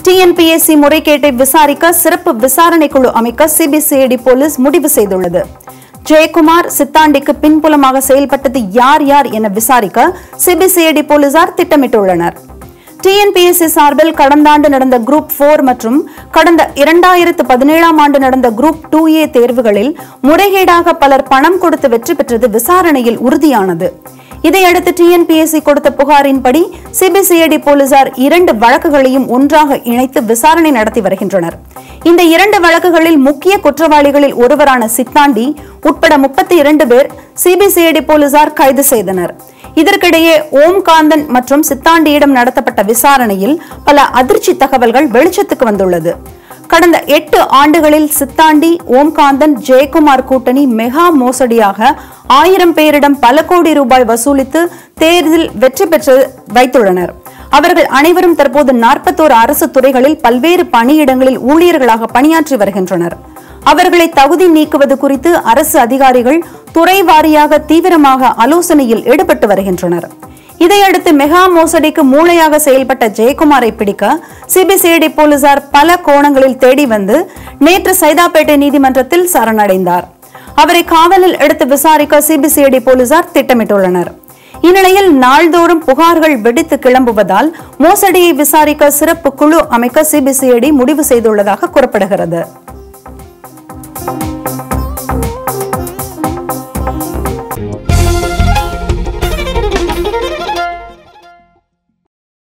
TNPSC முறைகேட்டை விசாரிக்க சிறப்பு விசாரணை குழு அமைக்க சிபிசிஐடி போலீஸ் முடிவு செய்துள்ளது ஜெயக்குமார் சித்தாண்டிக்கு பின்புலமாக செயல்பட்டது யார் யார் என விசாரிக்க சிபிசிஐடி போலீசார் திட்டமிட்டுள்ளனர் டிஎன்பிஎஸ்சி சார்பில் கடந்த ஆண்டு நடந்த குரூப் போர் மற்றும் கடந்த இரண்டாயிரத்து பதினேழாம் ஆண்டு நடந்த குரூப் டூ ஏ தேர்வுகளில் முறைகேடாக பலர் பணம் கொடுத்து வெற்றி பெற்றது விசாரணையில் உறுதியானது இதையடுத்து டிஎன்பிஎஸ்சி கொடுத்த புகாரின்படி சிபிசிஐடி போலீசார் இரண்டு வழக்குகளையும் ஒன்றாக இணைத்து விசாரணை நடத்தி வருகின்றனர் இந்த இரண்டு வழக்குகளில் முக்கிய குற்றவாளிகளில் ஒருவரான சித்தாண்டி உட்பட முப்பத்தி இரண்டு பேர் சிபிசிஐடி போலீசார் கைது செய்தனர் இதற்கிடையே ஓம்காந்தன் மற்றும் சித்தாண்டியிடம் நடத்தப்பட்ட விசாரணையில் பல அதிர்ச்சி தகவல்கள் வெளிச்சத்துக்கு வந்துள்ளது கடந்த எட்டு ஆண்டுகளில் சித்தாண்டி ஓம்காந்தன் ஜெயக்குமார் கூட்டணி மெகா மோசடியாக ஆயிரம் பேரிடம் பல கோடி ரூபாய் வசூலித்து தேர்தலில் வெற்றி பெற்று வைத்துள்ளனர் அவர்கள் அனைவரும் தற்போது நாற்பத்தோரு அரசு துறைகளில் பல்வேறு பணியிடங்களில் ஊழியர்களாக பணியாற்றி வருகின்றனர் அவர்களை தகுதி நீக்குவது குறித்து அரசு அதிகாரிகள் துறை வாரியாக தீவிரமாக ஆலோசனையில் ஈடுபட்டு வருகின்றனர் இதையடுத்து மெகா மோசடிக்கு மூளையாக செயல்பட்ட ஜெயக்குமாரை பிடிக்க சிபிசிஐடி போலீசார் பல கோணங்களில் தேடி வந்து நேற்று சைதாப்பேட்டை நீதிமன்றத்தில் சரணடைந்தார் அவரை காவலில் எடுத்து விசாரிக்க சிபிசிஐடி போலீசார் திட்டமிட்டுள்ளனர் இந்நிலையில் நாள்தோறும் புகார்கள் வெடித்து கிளம்புவதால் மோசடியை விசாரிக்க சிறப்பு குழு அமைக்க சிபிசிஐடி முடிவு செய்துள்ளதாக கூறப்படுகிறது